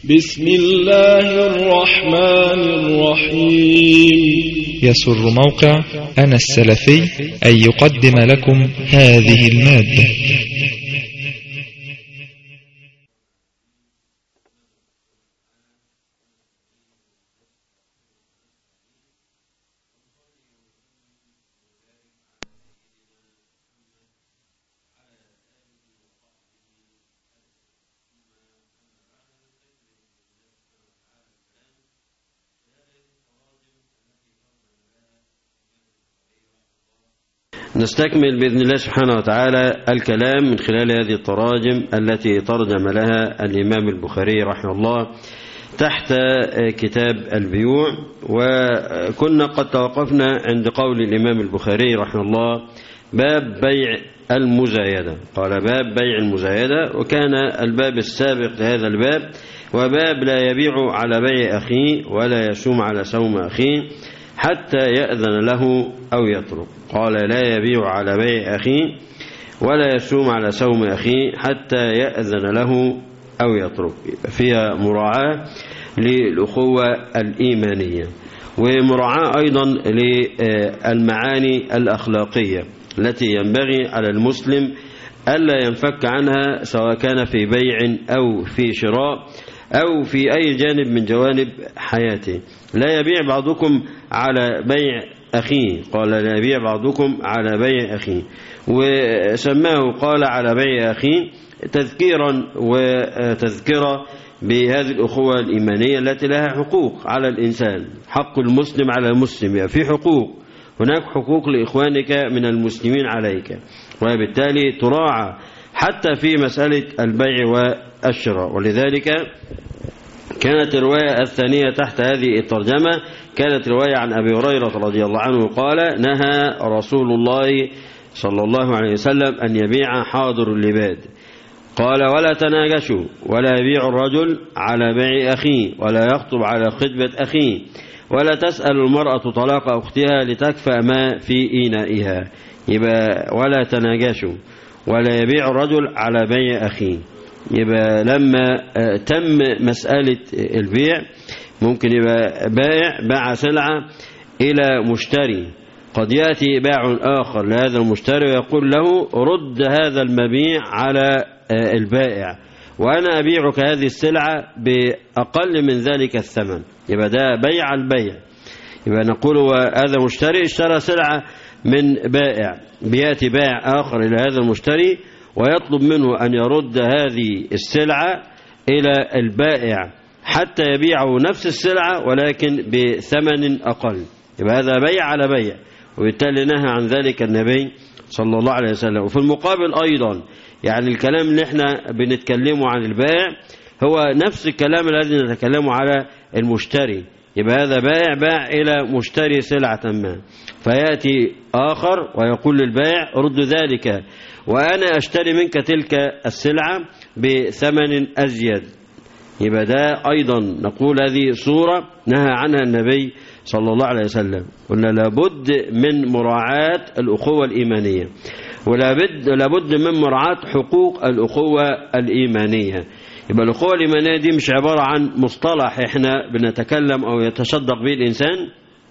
بسم الله الرحمن الرحيم يسر موقع أنا السلفي أن يقدم لكم هذه المادة نستكمل بإذن الله سبحانه وتعالى الكلام من خلال هذه التراجم التي ترجم لها الإمام البخاري رحمه الله تحت كتاب البيوع وكنا قد توقفنا عند قول الإمام البخاري رحمه الله باب بيع المزايدة قال باب بيع المزايدة وكان الباب السابق لهذا الباب وباب لا يبيع على بيع أخيه ولا يسوم على سوم أخيه حتى يأذن له أو يترك قال لا يبيع على بيع أخيه ولا يسوم على سوم أخيه حتى يأذن له أو يترك فيها مراعاة للأخوة الإيمانية ومراعاة أيضا للمعاني الأخلاقية التي ينبغي على المسلم ألا ينفك عنها سواء كان في بيع أو في شراء أو في أي جانب من جوانب حياته لا يبيع بعضكم على بيع أخيه قال لا يبيع بعضكم على بيع أخيه وسماه قال على بيع أخيه تذكيرا وتذكرة بهذه الأخوة الإيمانية التي لها حقوق على الإنسان حق المسلم على المسلم يعني في حقوق هناك حقوق لإخوانك من المسلمين عليك وبالتالي تراعى حتى في مسألة البيع والشراء ولذلك كانت الرواية الثانية تحت هذه الترجمة كانت رواية عن أبي هريرة رضي الله عنه قال نهى رسول الله صلى الله عليه وسلم أن يبيع حاضر اللباد قال ولا تناجشوا ولا يبيع الرجل على بيع أخيه ولا يخطب على خطبة أخيه ولا تسأل المرأة طلاق أختها لتكفى ما في إينائها يبقى ولا تناجشوا ولا يبيع الرجل على بيع أخيه يبقى لما تم مسألة البيع ممكن يبقى بائع باع سلعة إلى مشتري قد يأتي باع آخر لهذا المشتري ويقول له رد هذا المبيع على البائع وأنا أبيعك هذه السلعة بأقل من ذلك الثمن يبقى ده بيع البيع يبقى نقول هذا مشتري اشترى سلعة من بائع بيأتي بائع آخر إلى هذا المشتري ويطلب منه أن يرد هذه السلعة إلى البائع حتى يبيعه نفس السلعة ولكن بثمن أقل يبقى هذا بيع على بيع وبالتالي نهى عن ذلك النبي صلى الله عليه وسلم وفي المقابل أيضا يعني الكلام اللي احنا بنتكلمه عن البائع هو نفس الكلام الذي نتكلمه على المشتري يبقى هذا بائع باع إلى مشتري سلعة ما فيأتي آخر ويقول للبائع رد ذلك وأنا أشتري منك تلك السلعة بثمن أزيد يبقى ده أيضا نقول هذه صورة نهى عنها النبي صلى الله عليه وسلم قلنا لابد من مراعاة الأخوة الإيمانية ولابد لابد من مراعاة حقوق الأخوة الإيمانية يبقى الأخوة الإيمانية دي مش عبارة عن مصطلح احنا بنتكلم أو يتصدق به الإنسان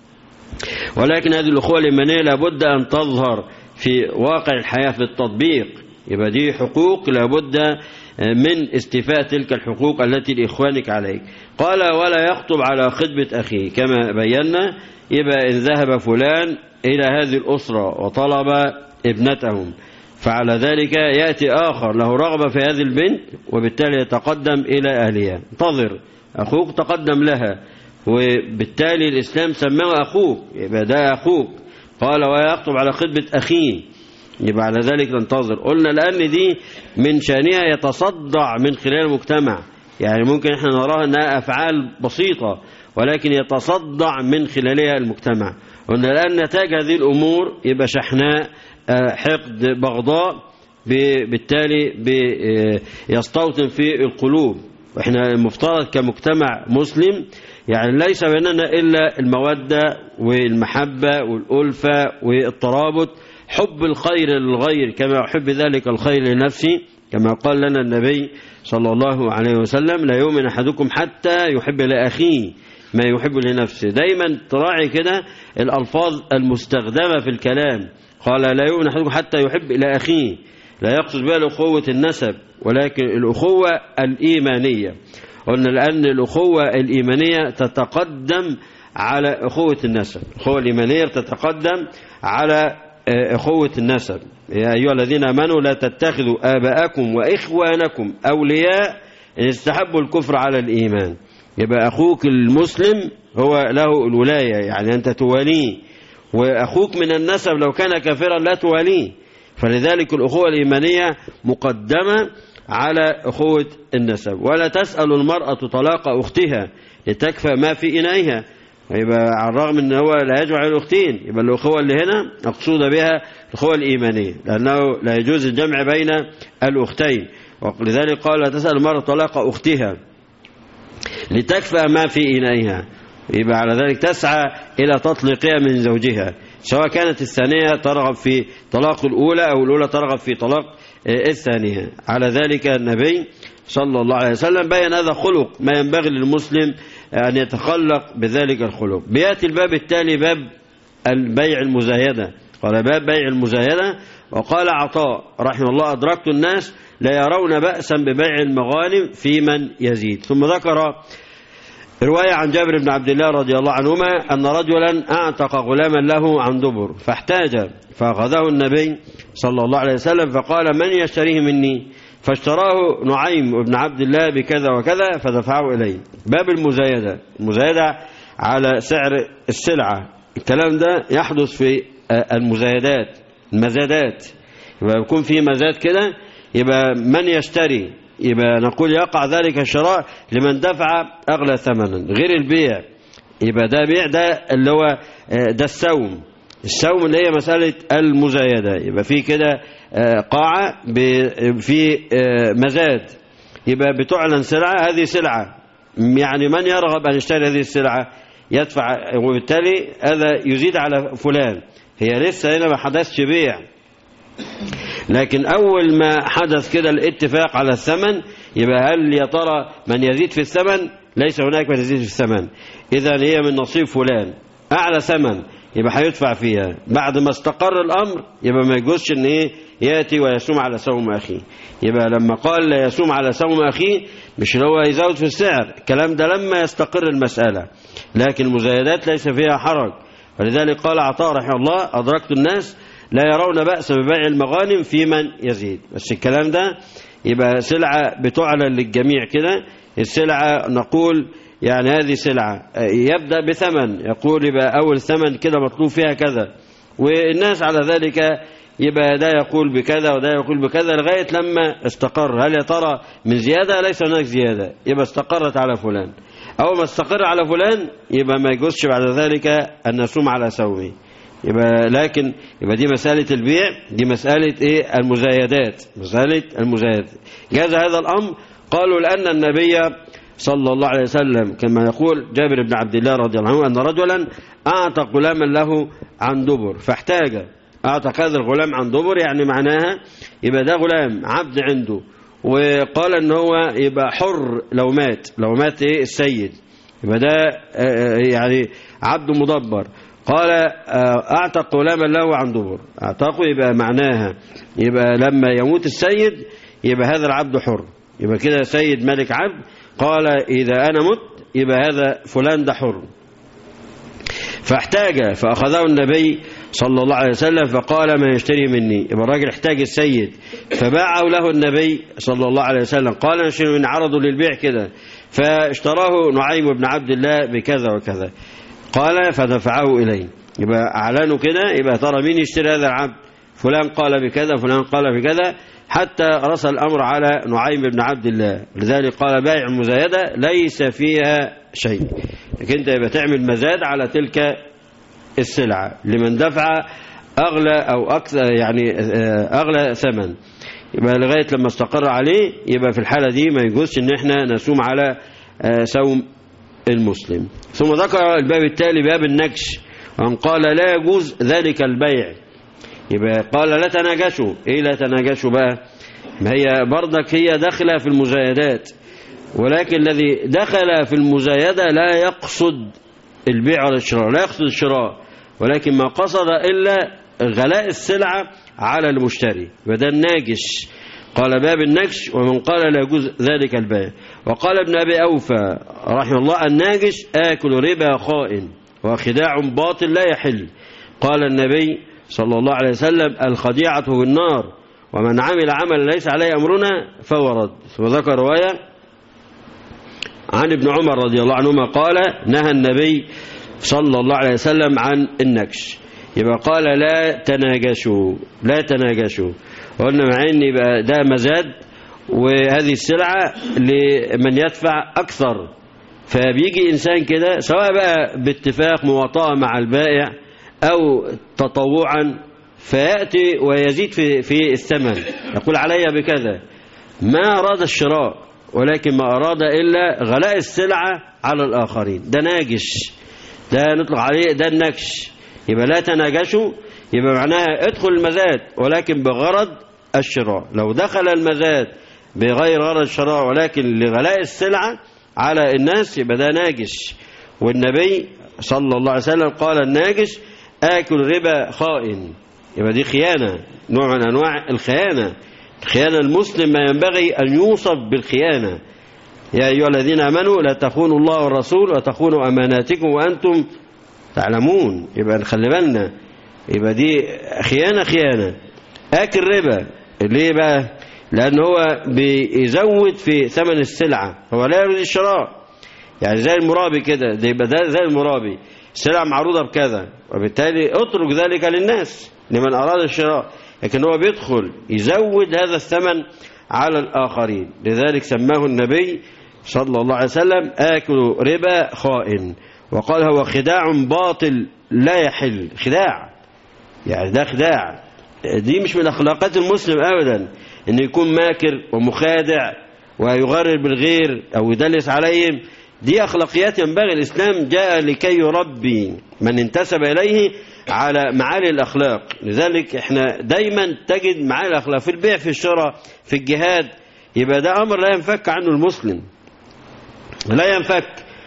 ولكن هذه الأخوة الإيمانية لابد أن تظهر في واقع الحياة في التطبيق يبقى دي حقوق لابد من استيفاء تلك الحقوق التي لإخوانك عليك قال ولا يخطب على خطبة أخيه كما بينا يبقى إن ذهب فلان إلى هذه الأسرة وطلب ابنتهم فعلى ذلك يأتي آخر له رغبة في هذه البنت وبالتالي يتقدم إلى أهلها انتظر أخوك تقدم لها وبالتالي الإسلام سماه أخوك يبقى ده أخوك قال ويخطب على خطبة أخيه يبقى على ذلك ننتظر قلنا لأن دي من شأنها يتصدع من خلال المجتمع يعني ممكن احنا نراها انها أفعال بسيطة ولكن يتصدع من خلالها المجتمع قلنا لأن نتاج هذه الأمور يبقى شحناء حقد بغضاء بالتالي يستوطن في القلوب واحنا المفترض كمجتمع مسلم يعني ليس بيننا إلا المودة والمحبة والألفة والترابط حب الخير للغير كما أحب ذلك الخير لنفسي كما قال لنا النبي صلى الله عليه وسلم لا يؤمن أحدكم حتى يحب لأخيه ما يحب لنفسه دايما تراعي كده الألفاظ المستخدمة في الكلام قال لا يؤمن أحدكم حتى يحب لأخيه لا يقصد بها الأخوة النسب ولكن الأخوة الإيمانية قلنا لأن الأخوة الإيمانية تتقدم على أخوة النسب الأخوة الإيمانية تتقدم على أخوة النسب يا أيها الذين آمنوا لا تتخذوا آباءكم وإخوانكم أولياء إن استحبوا الكفر على الإيمان يبقى أخوك المسلم هو له الولاية يعني أنت تواليه وأخوك من النسب لو كان كافرا لا تواليه فلذلك الأخوة الإيمانية مقدمة على أخوة النسب ولا تسأل المرأة طلاق أختها لتكفى ما في إنائها يبقى على الرغم ان هو لا يجمع الاختين يبقى الاخوه اللي هنا مقصود بها الاخوه الايمانيه لانه لا يجوز الجمع بين الاختين ولذلك قال لا تسال المراه طلاق اختها لتكفى ما في انائها يبقى على ذلك تسعى الى تطليقها من زوجها سواء كانت الثانيه ترغب في طلاق الاولى او الاولى ترغب في طلاق الثانيه على ذلك النبي صلى الله عليه وسلم بين هذا خلق ما ينبغي للمسلم أن يتخلق بذلك الخلق بيأتي الباب التالي باب البيع المزايدة قال باب بيع المزايدة وقال عطاء رحمه الله أدركت الناس لا يرون بأسا ببيع المغانم في من يزيد ثم ذكر رواية عن جابر بن عبد الله رضي الله عنهما أن رجلا أعتق غلاما له عن دبر فاحتاج فأخذه النبي صلى الله عليه وسلم فقال من يشتريه مني فاشتراه نعيم بن عبد الله بكذا وكذا فدفعه إليه باب المزايدة المزايدة على سعر السلعة الكلام ده يحدث في المزايدات المزادات يبقى يكون في مزاد كده يبقى من يشتري يبقى نقول يقع ذلك الشراء لمن دفع أغلى ثمنا غير البيع يبقى ده بيع ده اللي هو ده السوم السوم اللي هي مسألة المزايدة يبقى في كده قاعة في مزاد يبقى بتعلن سلعة هذه سلعة يعني من يرغب أن يشتري هذه السلعة يدفع وبالتالي هذا يزيد على فلان هي لسه هنا ما حدثش بيع لكن أول ما حدث كده الاتفاق على الثمن يبقى هل يا ترى من يزيد في الثمن ليس هناك من يزيد في الثمن إذا هي من نصيب فلان أعلى ثمن يبقى هيدفع فيها بعد ما استقر الأمر يبقى ما يجوزش ان ايه ياتي ويسوم على سوم اخيه يبقى لما قال لا يسوم على سوم اخيه مش اللي هو يزود في السعر الكلام ده لما يستقر المسألة لكن المزايدات ليس فيها حرج ولذلك قال عطاء رحمه الله أدركت الناس لا يرون بأس ببيع المغانم في من يزيد بس الكلام ده يبقى سلعة بتعلن للجميع كده السلعة نقول يعني هذه سلعة يبدأ بثمن يقول يبقى أول ثمن كده مطلوب فيها كذا والناس على ذلك يبقى ده يقول بكذا وده يقول بكذا لغاية لما استقر هل يا ترى من زيادة ليس هناك زيادة يبقى استقرت على فلان أول ما استقر على فلان يبقى ما يجوزش بعد ذلك أن نسوم على سومه يبقى لكن يبقى دي مسألة البيع دي مسألة ايه المزايدات مسألة المزايدات جاز هذا الأمر قالوا لأن النبي صلى الله عليه وسلم كما يقول جابر بن عبد الله رضي الله عنه أن رجلا أعتق غلاما له عن دبر فاحتاج أعتق هذا الغلام عن دبر يعني معناها يبقى ده غلام عبد عنده وقال ان هو يبقى حر لو مات لو مات ايه السيد يبقى ده يعني عبد مدبر قال اعتق غلاما له عن دبر اعتقه يبقى معناها يبقى لما يموت السيد يبقى هذا العبد حر يبقى كده سيد ملك عبد قال اذا انا مت يبقى هذا فلان ده حر فاحتاج فاخذه النبي صلى الله عليه وسلم فقال من يشتري مني يبقى الراجل احتاج السيد فباعه له النبي صلى الله عليه وسلم قال نشتري من عرضه للبيع كده فاشتراه نعيم بن عبد الله بكذا وكذا قال فدفعه إليه يبقى أعلنوا كده يبقى ترى مين يشتري هذا العبد فلان قال بكذا فلان قال بكذا حتى رسى الأمر على نعيم بن عبد الله لذلك قال بائع المزايدة ليس فيها شيء لكن انت يبقى تعمل مزاد على تلك السلعة لمن دفع أغلى أو أكثر يعني أغلى ثمن يبقى لغاية لما استقر عليه يبقى في الحالة دي ما يجوزش ان احنا نسوم على سوم المسلم ثم ذكر الباب التالي باب النكش وان قال لا يجوز ذلك البيع يبقى قال لا تناجشوا ايه لا تناجشوا بقى ما هي برضك هي داخلة في المزايدات ولكن الذي دخل في المزايدة لا يقصد البيع ولا الشراء لا يقصد الشراء ولكن ما قصد إلا غلاء السلعة على المشتري وده الناجش قال باب النجش ومن قال لا يجوز ذلك البيع وقال ابن أبي أوفى رحمه الله الناجش آكل ربا خائن وخداع باطل لا يحل قال النبي صلى الله عليه وسلم الخديعة في النار ومن عمل عملا ليس عليه أمرنا فهو رد وذكر رواية عن ابن عمر رضي الله عنهما قال نهى النبي صلى الله عليه وسلم عن النكش يبقى قال لا تناجشوا لا تناجشوا قلنا مع ان يبقى ده مزاد وهذه السلعة لمن يدفع أكثر فبيجي إنسان كده سواء بقى باتفاق مواطأة مع البائع أو تطوعا فيأتي ويزيد في, في الثمن يقول علي بكذا ما أراد الشراء ولكن ما أراد إلا غلاء السلعة على الآخرين ده ناجش ده نطلق عليه ده النكش يبقى لا تناجشوا يبقى معناها ادخل المزاد ولكن بغرض الشراء لو دخل المزاد بغير غرض الشراء ولكن لغلاء السلعة على الناس يبقى ده ناجش والنبي صلى الله عليه وسلم قال الناجش آكل ربا خائن يبقى دي خيانة نوع من أنواع الخيانة خيانة المسلم ما ينبغي أن يوصف بالخيانة يا أيها الذين آمنوا لا تخونوا الله والرسول وتخونوا أماناتكم وأنتم تعلمون يبقى نخلي بالنا يبقى دي خيانة خيانة آكل ربا ليه بقى لأن هو بيزود في ثمن السلعة هو لا يريد الشراء يعني زي المرابي كده ده يبقى ده زي المرابي السلعة معروضة بكذا وبالتالي اترك ذلك للناس لمن أراد الشراء لكن هو بيدخل يزود هذا الثمن على الآخرين لذلك سماه النبي صلى الله عليه وسلم آكل ربا خائن وقال هو خداع باطل لا يحل خداع يعني ده خداع دي مش من أخلاقات المسلم أبدا أن يكون ماكر ومخادع ويغرر بالغير أو يدلس عليهم دي أخلاقيات ينبغي الإسلام جاء لكي يربي من انتسب إليه على معالي الأخلاق لذلك احنا دايما تجد معالي الأخلاق في البيع في الشراء في الجهاد يبقى ده أمر لا ينفك عنه المسلم لا ينفك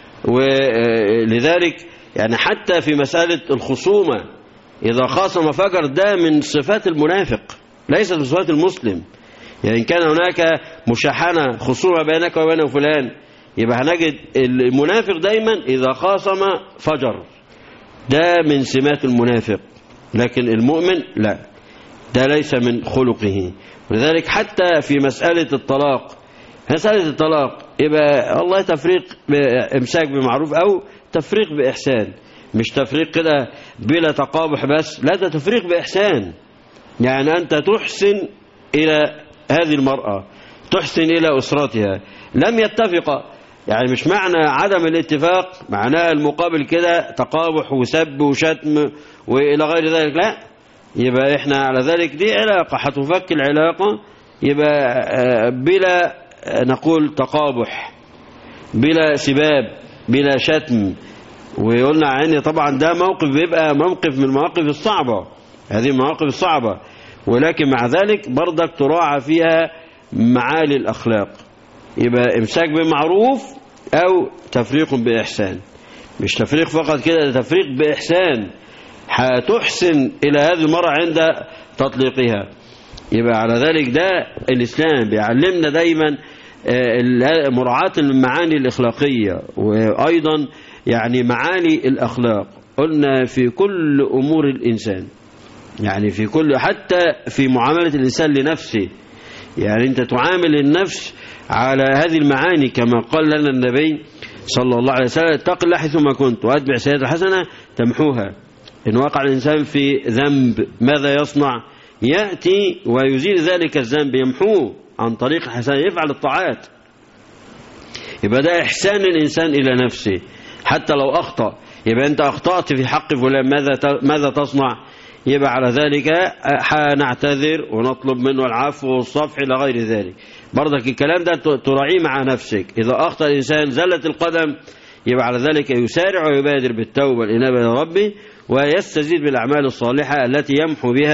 ولذلك يعني حتى في مسألة الخصومة إذا خاصم فجر ده من صفات المنافق ليست من صفات المسلم يعني إن كان هناك مشاحنة خصومة بينك وبين فلان يبقى هنجد المنافق دايما إذا خاصم فجر ده من سمات المنافق لكن المؤمن لا ده ليس من خلقه ولذلك حتى في مسألة الطلاق مسألة الطلاق يبقى الله تفريق امساك بمعروف أو تفريق بإحسان مش تفريق كده بلا تقابح بس لا ده تفريق بإحسان يعني أنت تحسن إلى هذه المرأة تحسن إلى أسرتها لم يتفق يعني مش معنى عدم الاتفاق معناه المقابل كده تقابح وسب وشتم وإلى غير ذلك لا يبقى احنا على ذلك دي علاقة هتفك العلاقة يبقى بلا نقول تقابح بلا سباب بلا شتم وقلنا عيني طبعا ده موقف بيبقى موقف من المواقف الصعبة هذه المواقف الصعبة ولكن مع ذلك برضك تراعى فيها معالي الأخلاق يبقى امساك بمعروف أو تفريق بإحسان مش تفريق فقط كده ده تفريق بإحسان هتحسن إلى هذه المرأة عند تطليقها يبقى على ذلك ده الإسلام بيعلمنا دايما مراعاة المعاني الإخلاقية وأيضا يعني معاني الأخلاق قلنا في كل أمور الإنسان يعني في كل حتى في معاملة الإنسان لنفسه يعني أنت تعامل النفس على هذه المعاني كما قال لنا النبي صلى الله عليه وسلم اتق الله حيثما كنت وأتبع سيئة الحسنة تمحوها إن وقع الإنسان في ذنب ماذا يصنع يأتي ويزيل ذلك الذنب يمحوه عن طريق الحسنة يفعل الطاعات يبقى ده إحسان الإنسان إلى نفسه حتى لو أخطأ يبقى أنت أخطأت في حق فلان ماذا ماذا تصنع يبقى على ذلك نعتذر ونطلب منه العفو والصفح إلى غير ذلك برضك الكلام ده تراعيه مع نفسك إذا أخطأ الإنسان زلت القدم يبقى على ذلك يسارع ويبادر بالتوبة والإنابة إلى ربه ويستزيد بالأعمال الصالحة التي يمحو بها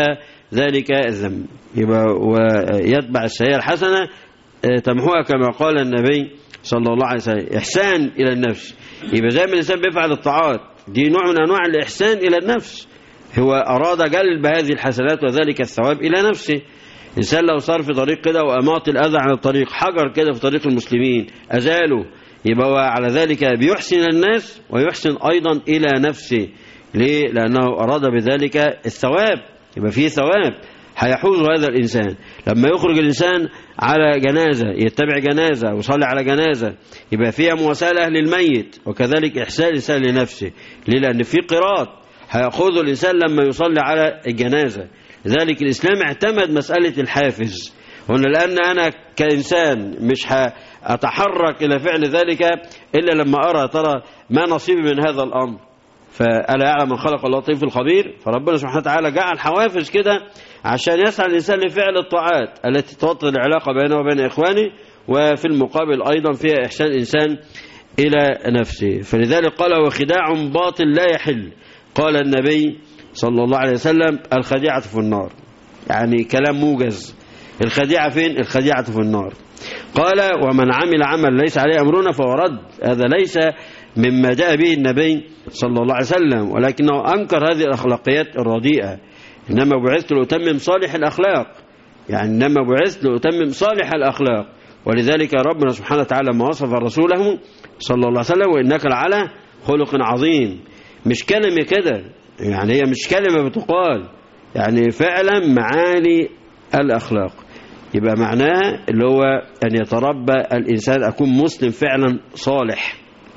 ذلك الذنب يبقى ويتبع السيئة الحسنة تمحوها كما قال النبي صلى الله عليه وسلم إحسان إلى النفس يبقى زي ما الإنسان بيفعل الطاعات دي نوع من أنواع الإحسان إلى النفس هو أراد جلب هذه الحسنات وذلك الثواب إلى نفسه الإنسان لو صار في طريق كده وأماط الأذى عن الطريق حجر كده في طريق المسلمين أزاله يبقى هو على ذلك بيحسن الناس ويحسن أيضا إلى نفسه ليه؟ لأنه أراد بذلك الثواب يبقى فيه ثواب هيحوز هذا الإنسان لما يخرج الإنسان على جنازة يتبع جنازة ويصلي على جنازة يبقى فيها مواساة لأهل الميت وكذلك إحسان الإنسان لنفسه ليه؟ لأن في قراط هيأخذه الإنسان لما يصلي على الجنازة لذلك الإسلام اعتمد مسألة الحافز هنا لأن أنا كإنسان مش أتحرك إلى فعل ذلك إلا لما أرى ترى ما نصيبي من هذا الأمر فألا يعلم من خلق اللطيف الخبير فربنا سبحانه وتعالى جعل حوافز كده عشان يسعى الإنسان لفعل الطاعات التي توطد العلاقة بينه وبين إخوانه وفي المقابل أيضا فيها إحسان الإنسان إلى نفسه فلذلك قال وخداع باطل لا يحل قال النبي صلى الله عليه وسلم الخديعة في النار يعني كلام موجز الخديعة فين الخديعة في النار قال ومن عمل عمل ليس عليه أمرنا فهو رد هذا ليس مما جاء به النبي صلى الله عليه وسلم ولكنه أنكر هذه الأخلاقيات الرديئة إنما بعثت لأتمم صالح الأخلاق يعني إنما بعثت لأتمم صالح الأخلاق ولذلك ربنا سبحانه وتعالى ما وصف رسوله صلى الله عليه وسلم وإنك لعلى خلق عظيم مش كلمة كده يعني هي مش كلمة بتقال يعني فعلا معاني الأخلاق يبقى معناها اللي هو أن يتربى الإنسان أكون مسلم فعلا صالح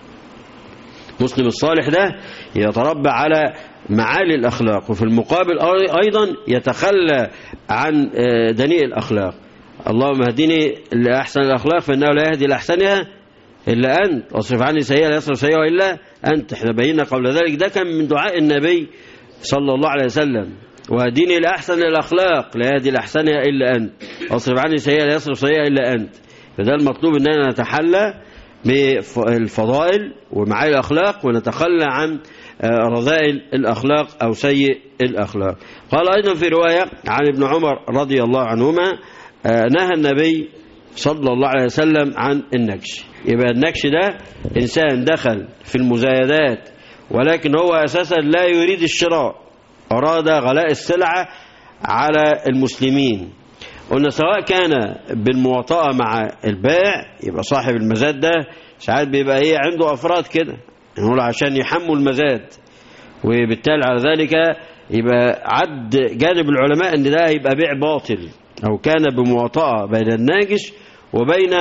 مسلم الصالح ده يتربى على معالي الأخلاق وفي المقابل أيضا يتخلى عن دنيء الأخلاق اللهم اهدني لأحسن الأخلاق فإنه لا يهدي لأحسنها إلا أنت واصرف عني سيئة لا يصرف سيئة إلا أنت احنا بينا قبل ذلك ده كان من دعاء النبي صلى الله عليه وسلم وهديني لأحسن الأخلاق لا يهدي لأحسنها إلا أنت واصرف عني سيئة لا يصرف سيئة إلا أنت فده المطلوب أننا نتحلى بالفضائل ومعالي الأخلاق ونتخلى عن رذائل الأخلاق أو سيء الأخلاق قال أيضا في رواية عن ابن عمر رضي الله عنهما نهى النبي صلى الله عليه وسلم عن النكش يبقى النكش ده إنسان دخل في المزايدات ولكن هو أساسا لا يريد الشراء أراد غلاء السلعة على المسلمين قلنا سواء كان بالمواطأة مع البائع يبقى صاحب المزاد ده ساعات بيبقى ايه عنده أفراد كده نقول عشان يحموا المزاد وبالتالي على ذلك يبقى عد جانب العلماء ان ده يبقى بيع باطل أو كان بمواطأة بين الناجش وبين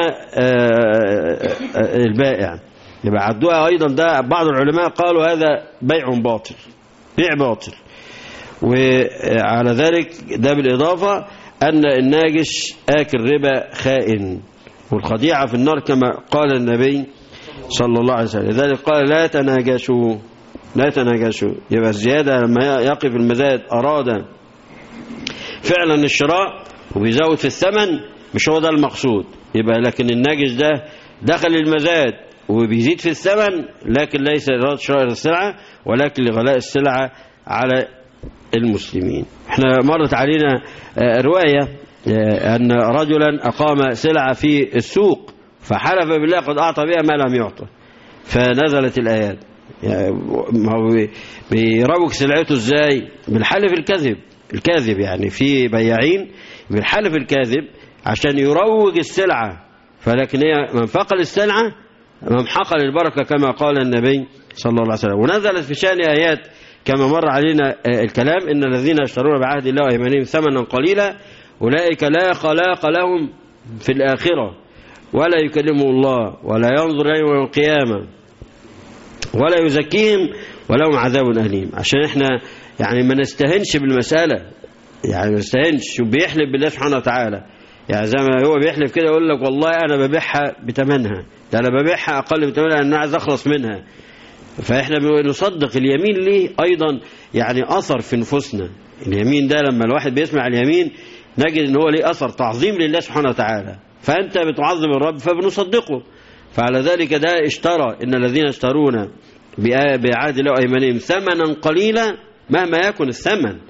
البائع يبقى عدوها أيضا ده بعض العلماء قالوا هذا بيع باطل بيع باطل وعلى ذلك ده بالإضافة أن الناجش آكل ربا خائن والخديعة في النار كما قال النبي صلى الله عليه وسلم لذلك قال لا تناجشوا لا تناجشوا يبقى الزيادة لما يقف المزاد أراد فعلا الشراء وبيزود في الثمن مش هو ده المقصود يبقى لكن الناجش ده دخل المزاد وبيزيد في الثمن لكن ليس لإرادة شراء السلعة ولكن لغلاء السلعة على المسلمين احنا مرت علينا رواية أن رجلا أقام سلعة في السوق فحلف بالله قد أعطى بها ما لم يعطى فنزلت الآيات يعني ما هو بيروج سلعته ازاي بالحلف الكذب الكاذب يعني في بياعين بالحلف الكاذب عشان يروج السلعة فلكن هي من فقل السلعة ممحقة للبركة كما قال النبي صلى الله عليه وسلم ونزلت في شأن آيات كما مر علينا الكلام إن الذين يشترون بعهد الله وإيمانهم ثمنا قليلا أولئك لا خلاق لهم في الآخرة ولا يكلمهم الله ولا ينظر إليهم يوم القيامة ولا يزكيهم ولهم عذاب أليم عشان احنا يعني ما نستهنش بالمسألة يعني ما نستهنش وبيحلف بالله سبحانه وتعالى يعني زي ما هو بيحلف كده يقول لك والله أنا ببيعها بتمنها ده أنا ببيعها أقل بتمنها لأن أنا عايز أخلص منها فإحنا نصدق اليمين ليه أيضا يعني أثر في نفوسنا اليمين ده لما الواحد بيسمع اليمين نجد ان هو ليه أثر تعظيم لله سبحانه وتعالى فأنت بتعظم الرب فبنصدقه فعلى ذلك ده اشترى إن الذين اشترون بعهد الله وأيمانهم ثمنا قليلا مهما يكن الثمن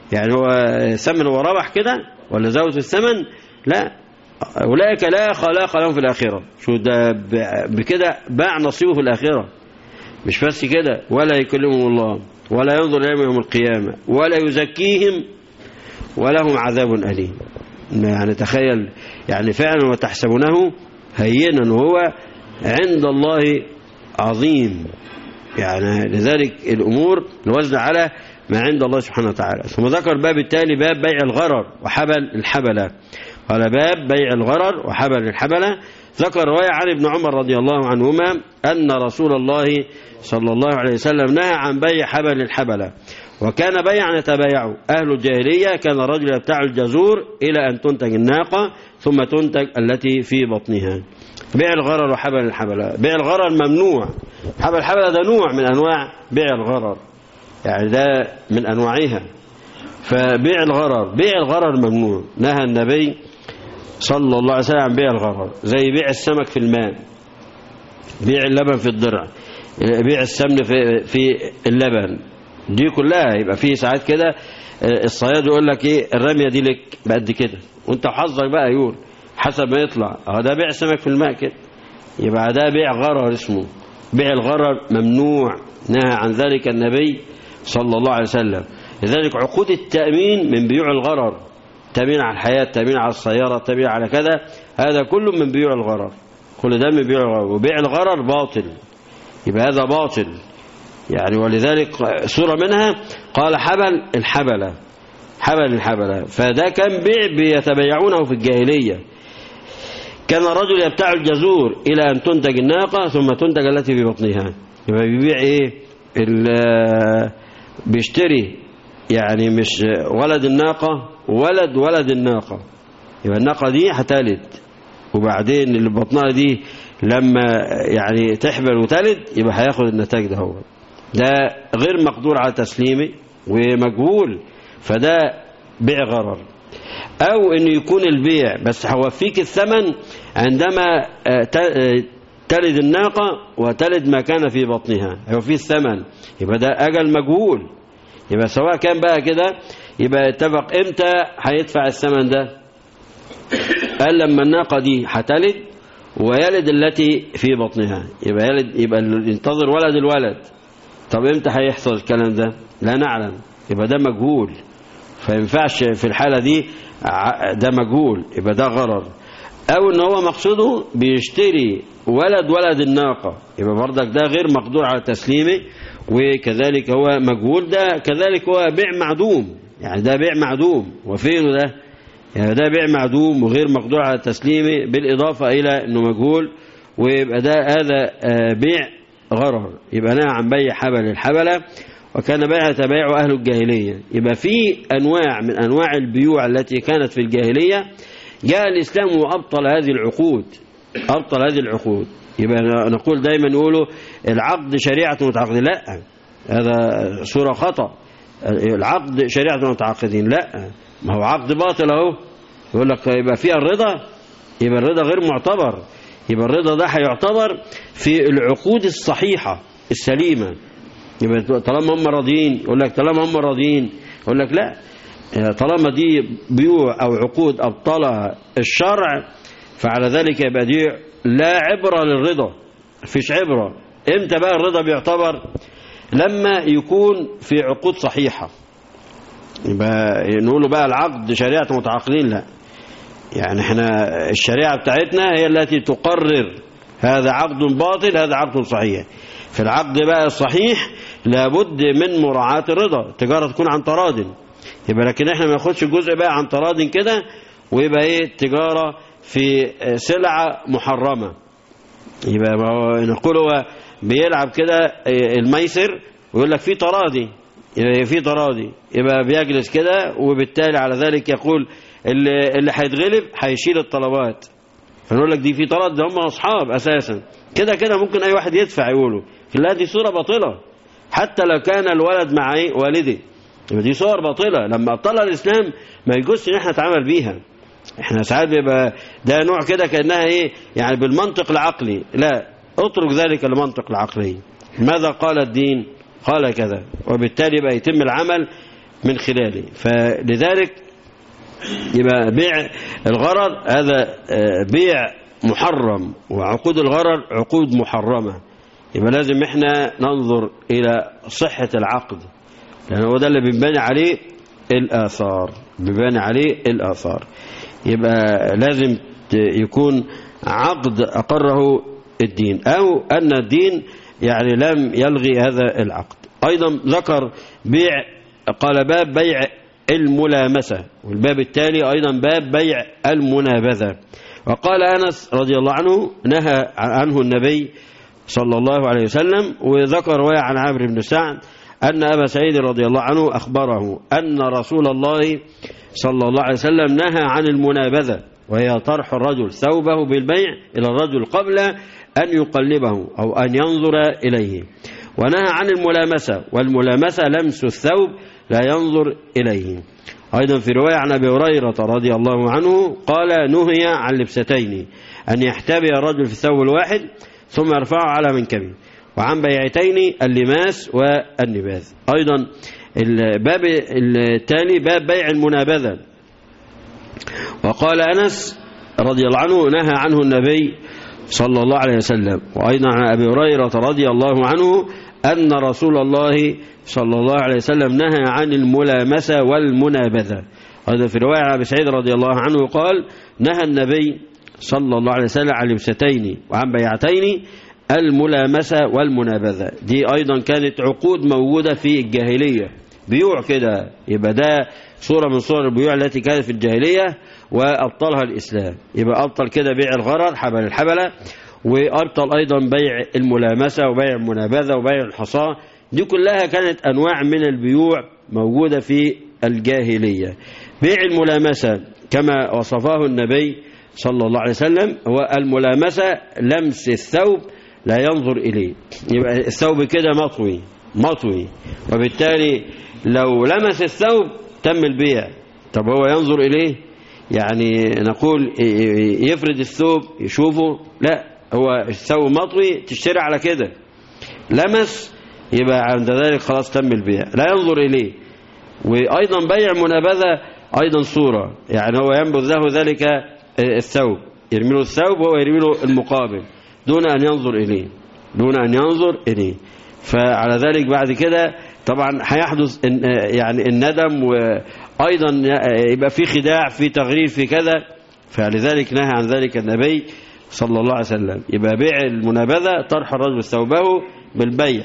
يعني هو ثمن هو ربح كده ولا زود الثمن لا أولئك لا خلاق لهم في الآخرة شو ده ب- بكده باع نصيبه في الآخرة مش بس كده ولا يكلمهم الله ولا ينظر إليهم يوم القيامة ولا يزكيهم ولهم عذاب أليم يعني تخيل يعني فعلا وتحسبونه هينا وهو عند الله عظيم يعني لذلك الأمور الوزن على ما عند الله سبحانه وتعالى ثم ذكر باب التالي باب بيع الغرر وحبل الحبلة قال باب بيع الغرر وحبل الحبلة ذكر رواية عن ابن عمر رضي الله عنهما أن رسول الله صلى الله عليه وسلم نهى عن بيع حبل الحبلة وكان بيعا يتبايعه أهل الجاهلية كان الرجل يبتاع الجزور إلى أن تنتج الناقة ثم تنتج التي في بطنها بيع الغرر وحبل الحبلة بيع الغرر ممنوع حبل الحبلة ده نوع من أنواع بيع الغرر يعني ده من أنواعها فبيع الغرر بيع الغرر ممنوع نهى النبي صلى الله عليه وسلم عن بيع الغرر زي بيع السمك في الماء بيع اللبن في الضرع بيع السمن في في اللبن دي كلها يبقى في ساعات كده الصياد يقول لك ايه الرميه دي لك بقد كده وانت وحظك بقى يقول حسب ما يطلع اه ده بيع سمك في الماء كده يبقى ده بيع غرر اسمه بيع الغرر ممنوع نهى عن ذلك النبي صلى الله عليه وسلم لذلك عقود التأمين من بيوع الغرر تأمين على الحياة تأمين على السيارة تأمين على كذا هذا كله من بيوع الغرر كل ده من بيوع الغرر وبيع الغرر باطل يبقى هذا باطل يعني ولذلك سورة منها قال حبل الحبلة حبل الحبلة فده كان بيع بيتبايعونه في الجاهلية كان الرجل يبتاع الجزور إلى أن تنتج الناقة ثم تنتج التي في بطنها يبقى بيبيع إيه ال- بيشتري يعني مش ولد الناقة ولد ولد الناقة يبقى الناقة دي هتلد وبعدين اللي بطنها دي لما يعني تحبل وتلد يبقى هياخد النتاج ده هو ده غير مقدور على تسليمه ومجهول فده بيع غرر او انه يكون البيع بس هوفيك الثمن عندما آه، ت- آه، تلد الناقة وتلد ما كان في بطنها هيوفيه الثمن يبقى ده اجل مجهول يبقى سواء كان بقى كده يبقى اتفق امتى هيدفع الثمن ده قال لما الناقة دي هتلد ويلد التي في بطنها يبقى يلد يبقى ينتظر ولد الولد طب امتى هيحصل الكلام ده لا نعلم يبقى ده مجهول فينفعش في الحالة دي ع- ده مجهول يبقى ده غرر او ان هو مقصوده بيشتري ولد ولد الناقة يبقى برضك ده غير مقدور على تسليمه وكذلك هو مجهول ده كذلك هو بيع معدوم يعني ده بيع معدوم وفينه ده يعني ده بيع معدوم وغير مقدور على تسليمه بالإضافة إلى أنه مجهول ويبقى ده هذا آه، بيع غرر يبقى نهى عن بيع حبل الحبلة وكان بيع تبايع أهل الجاهلية يبقى في أنواع من أنواع البيوع التي كانت في الجاهلية جاء الإسلام وأبطل هذه العقود أبطل هذه العقود يبقى نقول دايما يقولوا العقد شريعة متعاقدين لا هذا صورة خطأ العقد شريعة المتعاقدين لا ما هو عقد باطل اهو يقول لك يبقى فيها الرضا يبقى الرضا غير معتبر يبقى الرضا ده هيعتبر في العقود الصحيحة السليمة يبقى طالما هم راضيين يقول لك طالما هم راضيين يقول لك لا طالما دي بيوع أو عقود أبطلها الشرع فعلى ذلك يبقى دي لا عبرة للرضا مفيش عبرة امتى بقى الرضا بيعتبر لما يكون في عقود صحيحة يبقى نقوله بقى العقد شريعة متعاقدين لا يعني احنا الشريعة بتاعتنا هي التي تقرر هذا عقد باطل هذا عقد صحيح في العقد بقى الصحيح لابد من مراعاة الرضا التجارة تكون عن تراض يبقى لكن احنا ما ناخدش جزء بقى عن تراض كده ويبقى ايه التجارة في سلعة محرمة يبقى ما هو نقول هو بيلعب كده الميسر ويقول لك في تراضي يبقى في تراضي يبقى بيجلس كده وبالتالي على ذلك يقول اللي اللي هيتغلب هيشيل الطلبات فنقول لك دي في تراضي ده هم اصحاب اساسا كده كده ممكن اي واحد يدفع يقوله لا دي صوره باطله حتى لو كان الولد مع إيه؟ والده يبقى دي صور باطله لما ابطلها الاسلام ما يجوزش ان احنا نتعامل بيها احنا ساعات بيبقى ده نوع كده كانها ايه يعني بالمنطق العقلي لا اترك ذلك المنطق العقلي ماذا قال الدين قال كذا وبالتالي بقى يتم العمل من خلاله فلذلك يبقى بيع الغرر هذا بيع محرم وعقود الغرر عقود محرمة يبقى لازم احنا ننظر إلى صحة العقد لأن هو ده اللي بيبان عليه الآثار بيبان عليه الآثار يبقى لازم يكون عقد أقره الدين أو أن الدين يعني لم يلغي هذا العقد أيضا ذكر بيع قال باب بيع الملامسة والباب التالي أيضا باب بيع المنابذة وقال أنس رضي الله عنه نهى عنه النبي صلى الله عليه وسلم وذكر رواية عن عامر بن سعد أن أبا سعيد رضي الله عنه أخبره أن رسول الله صلى الله عليه وسلم نهى عن المنابذة وهي طرح الرجل ثوبه بالبيع إلى الرجل قبل أن يقلبه أو أن ينظر إليه ونهى عن الملامسة والملامسة لمس الثوب لا ينظر إليه أيضا في رواية عن أبي هريرة رضي الله عنه قال نهي عن لبستين أن يحتبي الرجل في الثوب الواحد ثم يرفعه على منكبه وعن بيعتين اللماس والنباذ أيضا الباب التالي باب بيع المنابذة وقال أنس رضي الله عنه نهى عنه النبي صلى الله عليه وسلم وأيضا عن أبي هريرة رضي الله عنه أن رسول الله صلى الله عليه وسلم نهى عن الملامسة والمنابذة هذا في رواية أبي سعيد رضي الله عنه قال نهى النبي صلى الله عليه وسلم عن لبستين وعن بيعتين الملامسة والمنابذة دي أيضا كانت عقود موجودة في الجاهلية بيوع كده يبقى ده صورة من صور البيوع التي كانت في الجاهلية وأبطلها الإسلام يبقى أبطل كده بيع الغرر حبل الحبلة وأبطل أيضا بيع الملامسة وبيع المنابذة وبيع الحصاة دي كلها كانت أنواع من البيوع موجودة في الجاهلية بيع الملامسة كما وصفه النبي صلى الله عليه وسلم هو الملامسة لمس الثوب لا ينظر إليه يبقى الثوب كده مطوي مطوي وبالتالي لو لمس الثوب تم البيع طب هو ينظر إليه يعني نقول يفرد الثوب يشوفه لا هو الثوب مطوي تشتري على كده لمس يبقى عند ذلك خلاص تم البيع لا ينظر إليه وأيضا بيع منابذة أيضا صورة يعني هو ينبذ له ذلك الثوب يرمي له الثوب وهو يرمي له المقابل دون أن ينظر إليه دون أن ينظر إليه فعلى ذلك بعد كده طبعا هيحدث يعني الندم وأيضا يبقى في خداع في تغرير في كذا فلذلك نهى عن ذلك النبي صلى الله عليه وسلم يبقى بيع المنابذة طرح الرجل ثوبه بالبيع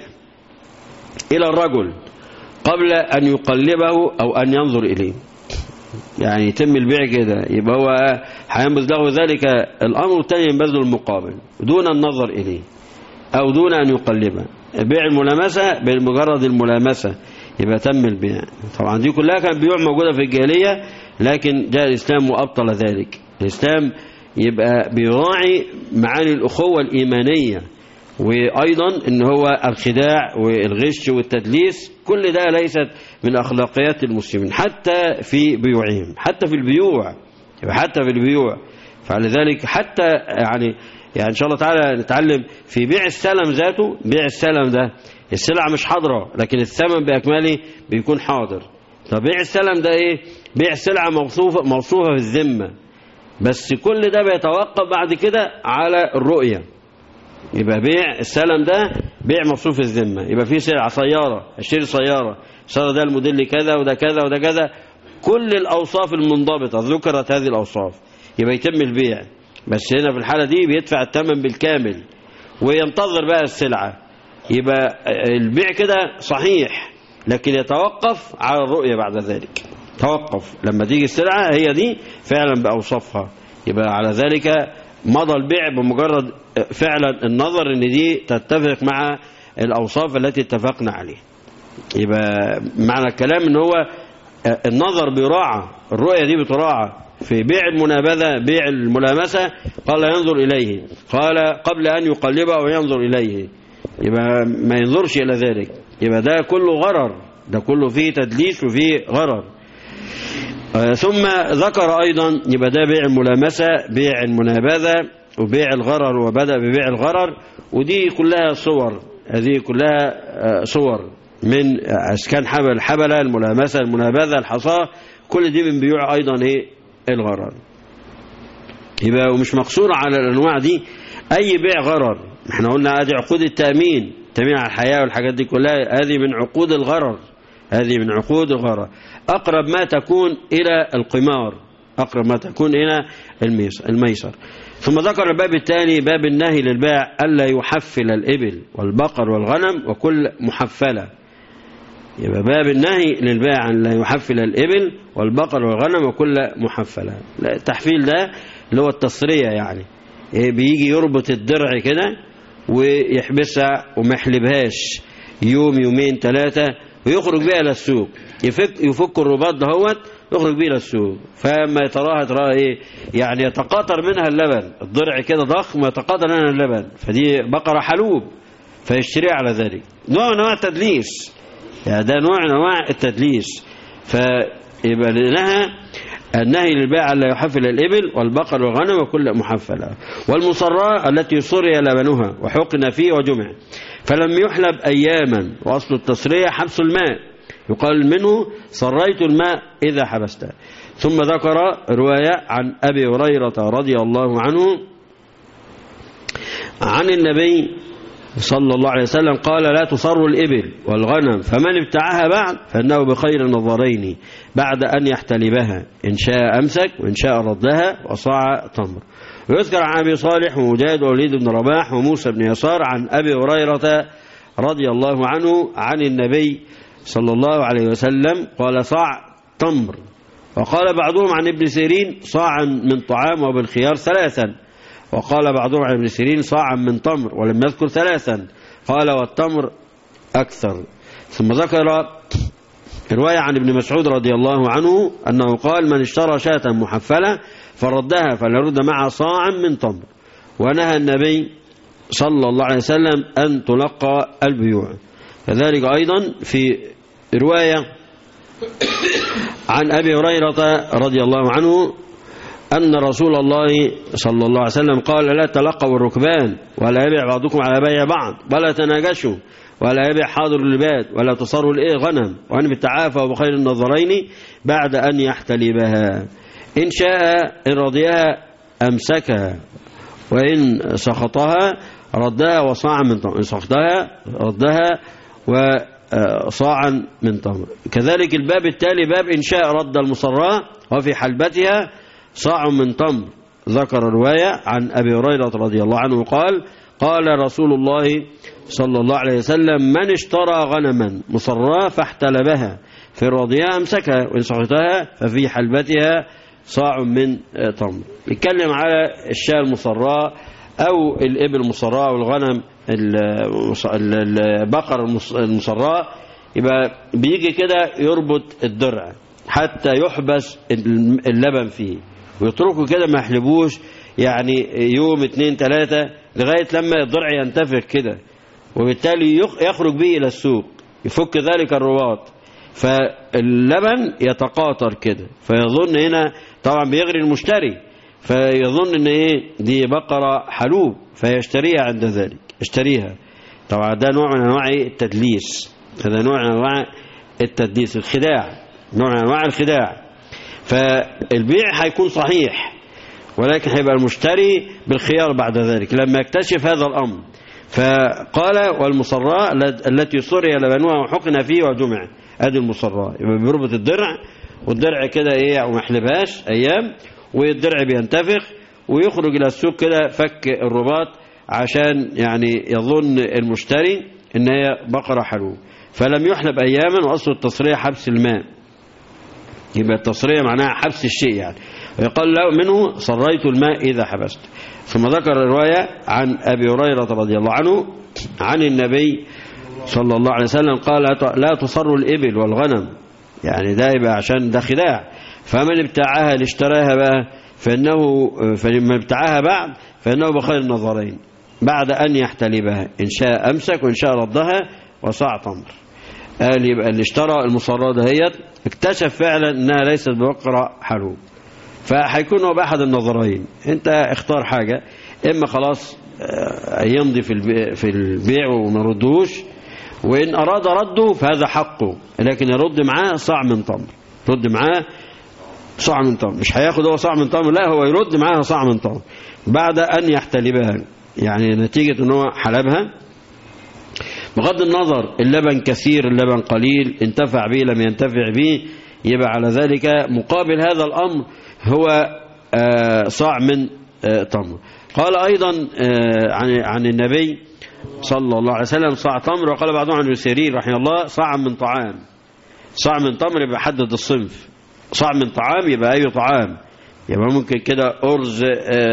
إلى الرجل قبل أن يقلبه أو أن ينظر إليه يعني يتم البيع كده يبقى هو هينبذ له ذلك الأمر الثاني ينبذ له المقابل دون النظر إليه أو دون أن يقلبه بيع الملامسة بمجرد الملامسة يبقى تم البيع طبعا دي كلها كان بيوع موجودة في الجاهلية لكن جاء الإسلام وأبطل ذلك الإسلام يبقى بيراعي معاني الأخوة الإيمانية وأيضا ان هو الخداع والغش والتدليس كل ده ليست من أخلاقيات المسلمين حتى في بيوعهم حتى في البيوع حتى في البيوع فلذلك حتى يعني يعني إن شاء الله تعالى نتعلم في بيع السلم ذاته بيع السلم ده السلعة مش حاضرة لكن الثمن بأكمله بيكون حاضر طب بيع السلم ده ايه بيع السلعة موصوفة, موصوفة في الذمة بس كل ده بيتوقف بعد كده على الرؤية يبقى بيع السلم ده بيع مصروف الذمة يبقى في سلعة سيارة اشتري سيارة السيارة ده الموديل كذا وده كذا وده كذا كل الأوصاف المنضبطة ذكرت هذه الأوصاف يبقى يتم البيع بس هنا في الحالة دي بيدفع الثمن بالكامل وينتظر بقى السلعة يبقى البيع كده صحيح لكن يتوقف على الرؤية بعد ذلك توقف لما تيجي السلعة هي دي فعلا بأوصافها يبقى على ذلك مضى البيع بمجرد فعلا النظر ان دي تتفق مع الاوصاف التي اتفقنا عليها يبقى معنى الكلام ان هو النظر بيراعى الرؤية دي بتراعى في بيع المنابذة بيع الملامسة قال ينظر إليه قال قبل أن يقلبه وينظر إليه يبقى ما ينظرش إلى ذلك يبقى ده كله غرر ده كله فيه تدليس وفيه غرر ثم ذكر أيضا يبقى ده بيع الملامسة بيع المنابذة وبيع الغرر وبدأ ببيع الغرر ودي كلها صور هذه كلها صور من اسكان حبل الحبله الملامسه المنابذه الحصاه كل دي من بيوع ايضا ايه الغرر يبقى ومش مقصوره على الانواع دي اي بيع غرر احنا قلنا ادي عقود التامين التامين على الحياه والحاجات دي كلها هذه من عقود الغرر هذه من عقود الغرر اقرب ما تكون الى القمار اقرب ما تكون الى الميسر, الميسر. ثم ذكر الباب الثاني باب النهي للبائع الا يحفل الابل والبقر والغنم وكل محفله يبقى باب النهي للبائع أن لا يحفل الإبل والبقر والغنم وكل محفلة التحفيل ده اللي هو التصرية يعني بيجي يربط الدرع كده ويحبسها وما يحلبهاش يوم يومين ثلاثة ويخرج بيها إلى السوق يفك, يفك الرباط دهوت يخرج بيه إلى السوق فما تراها تراها إيه يعني يتقاطر منها اللبن الضرع كده ضخم ويتقاطر منها اللبن فدي بقرة حلوب فيشتريها على ذلك نوع من أنواع التدليس يعني ده نوع من انواع التدليس فيبقى لها النهي للبيع لا يحفل الإبل والبقر والغنم وكل محفلة والمصراء التي صري لبنها وحقن فيه وجمع فلم يحلب أياما وأصل التصرية حبس الماء يقال منه صريت الماء إذا حبسته ثم ذكر رواية عن أبي هريرة رضي الله عنه عن النبي صلى الله عليه وسلم قال لا تصر الإبل والغنم فمن ابتعها بعد فإنه بخير النظرين بعد أن يحتلبها إن شاء أمسك وإن شاء ردها وصاع تمر ويذكر عن أبي صالح ومجاهد ووليد بن رباح وموسى بن يسار عن أبي هريرة رضي الله عنه عن النبي صلى الله عليه وسلم قال صاع تمر وقال بعضهم عن ابن سيرين صاعا من طعام وبالخيار ثلاثا وقال بعضهم عن ابن سيرين صاعا من تمر ولم يذكر ثلاثا قال والتمر أكثر ثم ذكر رواية عن ابن مسعود رضي الله عنه أنه قال من اشترى شاة محفلة فردها فليرد معها صاعا من تمر ونهى النبي صلى الله عليه وسلم أن تلقى البيوع كذلك أيضا في رواية عن أبي هريرة رضي الله عنه أن رسول الله صلى الله عليه وسلم قال لا تلقوا الركبان ولا يبيع بعضكم على بيع بعض ولا تناجشوا ولا يبيع حاضر الباد ولا تصروا الايه غنم وان بالتعافى وبخير النظرين بعد أن يحتلبها إن شاء إن رضيها أمسكها وإن سخطها ردها وصاعا من تمر إن سخطها ردها وصاعا من تمر كذلك الباب التالي باب إن شاء رد المصراء وفي حلبتها صاع من تمر ذكر رواية عن أبي هريرة رضي الله عنه قال قال رسول الله صلى الله عليه وسلم من اشترى غنما مصراه فاحتلبها في رضيها أمسكها وإن سقطها ففي حلبتها صاع من تمر يتكلم على الشاة المصراه أو الإبل المصراه والغنم البقر المصراه يبقى بيجي كده يربط الدرع حتى يحبس اللبن فيه ويتركوا كده ما يحلبوش يعني يوم اتنين تلاتة لغاية لما الضرع ينتفخ كده وبالتالي يخرج به إلى السوق يفك ذلك الرباط فاللبن يتقاطر كده فيظن هنا طبعا بيغري المشتري فيظن ان ايه دي بقرة حلوب فيشتريها عند ذلك يشتريها طبعا ده نوع من انواع التدليس هذا نوع من انواع التدليس الخداع نوع من انواع الخداع فالبيع هيكون صحيح ولكن هيبقى المشتري بالخيار بعد ذلك لما يكتشف هذا الأمر فقال والمصراء التي صري لبنوها وحقن فيه وجمع ادي المصراء يبقى بيربط الدرع والدرع كده ايه وما يحلبهاش ايام والدرع بينتفخ ويخرج الى السوق كده فك الرباط عشان يعني يظن المشتري ان هي بقرة حلوب فلم يحلب اياما واصل التصريح حبس الماء يبقى التصرية معناها حبس الشيء يعني ويقال له منه صريت الماء إذا حبست ثم ذكر الرواية عن أبي هريرة رضي الله عنه عن النبي صلى الله عليه وسلم قال لا تصر الإبل والغنم يعني ده يبقى عشان ده خداع فمن ابتاعها اللي اشتراها بقى فإنه فلما ابتاعها بعد فإنه بخير النظرين بعد أن يحتلبها إن شاء أمسك وإن شاء ردها وصاع تمر قال يبقى اللي اشترى المصرة دهيت اكتشف فعلا انها ليست ببقرة حلوب فهيكون هو بأحد النظرين انت اختار حاجة اما خلاص يمضي في في البيع وما ردوش وإن أراد رده فهذا حقه لكن يرد معاه صاع من تمر يرد معاه صاع من تمر مش هياخد هو صاع من تمر لا هو يرد معاها صاع من تمر بعد أن يحتلبها يعني نتيجة أنه حلبها بغض النظر اللبن كثير اللبن قليل انتفع به لم ينتفع به يبقى على ذلك مقابل هذا الأمر هو آه صاع من آه تمر قال أيضا آه عن عن النبي صلى الله عليه وسلم صاع تمر وقال بعضهم عن يسيرين رحمه الله صاع من طعام صاع من تمر يبقى حدد الصنف صاع من طعام يبقى أي طعام يبقى ممكن كده أرز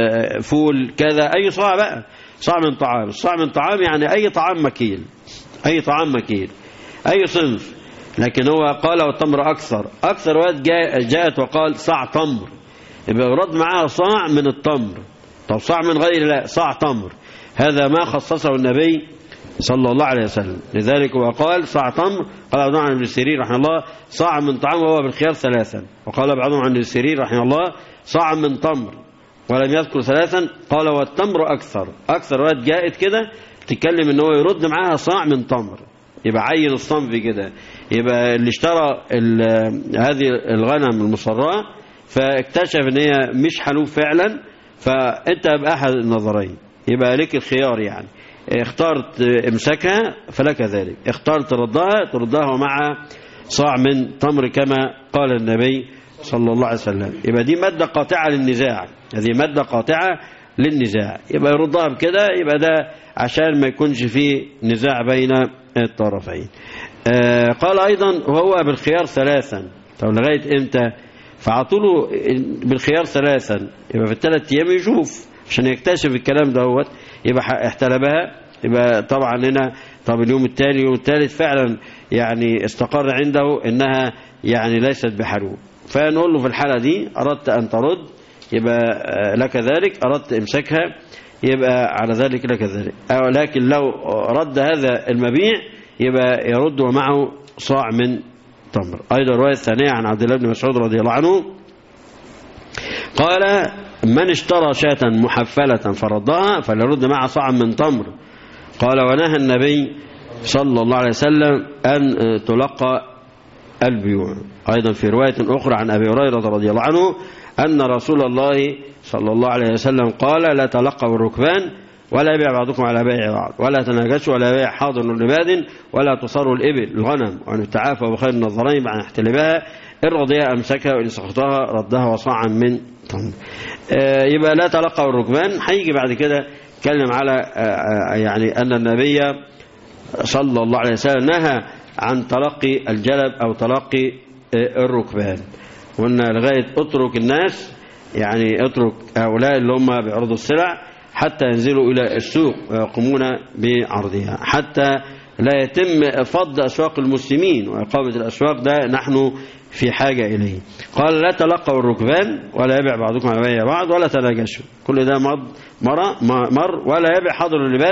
فول كذا أي صاع بقى صاع من طعام صاع من طعام يعني أي طعام مكيل أي طعام مكيل أي صنف لكن هو قال والتمر أكثر أكثر وقت جاءت وقال صاع تمر يبقى يرد معها صاع من التمر طب صاع من غير لا صاع تمر هذا ما خصصه النبي صلى الله عليه وسلم لذلك هو قال صاع تمر قال بعضهم عن ابن سيرين رحمه الله صاع من طعام وهو بالخيار ثلاثا وقال بعضهم عن ابن سيرين رحمه الله صاع من تمر ولم يذكر ثلاثا قال والتمر أكثر أكثر وقت جاءت كده تتكلم ان هو يرد معاها صاع من تمر يبقى عين الصنف كده يبقى اللي اشترى هذه الغنم المصراة فاكتشف ان هي مش حلوب فعلا فانت بأحد النظرين يبقى لك الخيار يعني اخترت امسكها فلك ذلك اخترت ردها تردها مع صاع من تمر كما قال النبي صلى الله عليه وسلم يبقى دي مادة قاطعة للنزاع هذه مادة قاطعة للنزاع يبقى يردها بكده يبقى ده عشان ما يكونش فيه نزاع بين الطرفين آه قال أيضا وهو بالخيار ثلاثا طب لغاية امتى فعطوله بالخيار ثلاثا يبقى في الثلاث ايام يشوف عشان يكتشف الكلام دوت يبقى احتلبها يبقى طبعا هنا طب اليوم الثاني اليوم الثالث فعلا يعني استقر عنده انها يعني ليست بحلوب فنقول له في الحالة دي أردت أن ترد يبقى لك ذلك أردت إمسكها يبقى على ذلك لك ذلك لكن لو رد هذا المبيع يبقى يرد ومعه صاع من تمر أيضا الرواية الثانية عن عبد الله بن مسعود رضي الله عنه قال من اشترى شاة محفلة فردها فليرد معها صاع من تمر قال ونهى النبي صلى الله عليه وسلم أن تلقى البيوع أيضا في رواية أخرى عن أبي هريرة رضي الله عنه أن رسول الله صلى الله عليه وسلم قال لا تلقوا الركبان ولا يبيع بعضكم على بيع بعض ولا تناجشوا ولا يبيع حاضر لباد ولا تصروا الإبل الغنم وأن التعافى بخير النظرين مع احتلبها إن رضيها أمسكها وإن سقطها ردها وصاعا من تمر آه يبقى لا تلقوا الركبان هيجي بعد كده يتكلم على آه يعني أن النبي صلى الله عليه وسلم نهى عن تلقي الجلب أو تلقي الركبان وأن لغاية اترك الناس يعني اترك هؤلاء اللي هم بيعرضوا السلع حتى ينزلوا إلى السوق ويقومون بعرضها حتى لا يتم فض أسواق المسلمين وإقامة الأسواق ده نحن في حاجة إليه قال لا تلقوا الركبان ولا يبيع بعضكم على بيع بعض ولا تناجشوا كل ده مر, مر, مر ولا يبيع حاضر العباد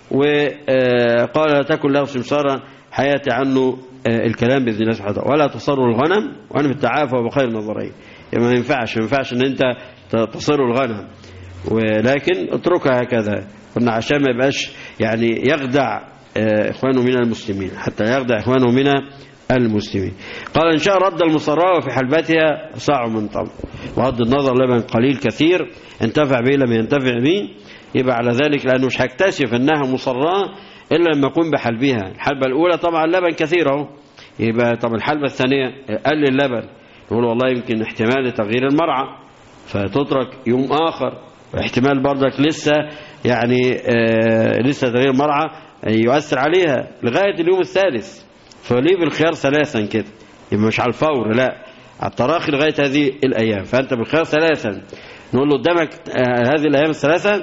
وقال لا تكن له سمسارا حياتي عنه الكلام بإذن الله سبحانه وتعالى ولا تصروا الغنم وأنا بالتعافى وبخير النظرين يعني ما ينفعش ما ينفعش ان انت تصر الغنم ولكن اتركها هكذا قلنا عشان ما يبقاش يعني يخدع اخوانه من المسلمين حتى يخدع اخوانه من المسلمين قال ان شاء رد المصراء وفي حلبتها صاع من طب وغض النظر لبن قليل كثير انتفع به لم ينتفع به يبقى على ذلك لانه مش هيكتشف انها مصراء الا لما يكون بحلبها الحلبه الاولى طبعا اللبن كثير اهو يبقى طب الحلبه الثانيه قل اللبن يقول والله يمكن احتمال تغيير المرعى فتترك يوم آخر واحتمال برضك لسه يعني آه لسه تغيير المرعى يؤثر عليها لغاية اليوم الثالث فليه بالخيار ثلاثا كده يبقى مش على الفور لا على التراخي لغاية هذه الأيام فأنت بالخيار ثلاثا نقول له قدامك آه هذه الأيام الثلاثة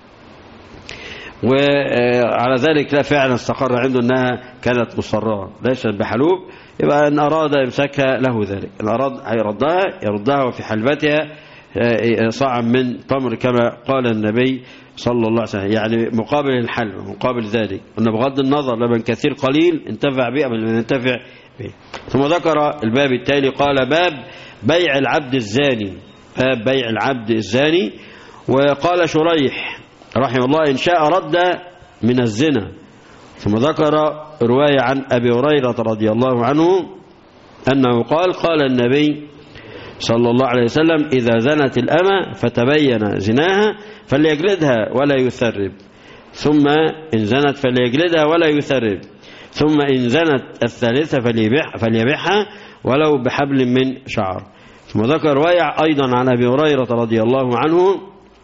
وعلى ذلك لا فعلا استقر عنده أنها كانت مصرة ليست بحلوب يبقى إن أراد يمسكها له ذلك إن أراد هيردها يردها وفي حلبتها صاع من تمر كما قال النبي صلى الله عليه وسلم يعني مقابل الحلب مقابل ذلك أن بغض النظر لبن كثير قليل انتفع به قبل ما ينتفع به ثم ذكر الباب التالي قال باب بيع العبد الزاني باب بيع العبد الزاني وقال شريح رحمه الله إن شاء رد من الزنا ثم ذكر رواية عن أبي هريرة رضي الله عنه أنه قال قال النبي صلى الله عليه وسلم إذا زنت الأمة فتبين زناها فليجلدها ولا يثرب ثم إن زنت فليجلدها ولا يثرب ثم إن زنت الثالثة فليبيع فليبيعها ولو بحبل من شعر ثم ذكر رواية أيضا عن أبي هريرة رضي الله عنه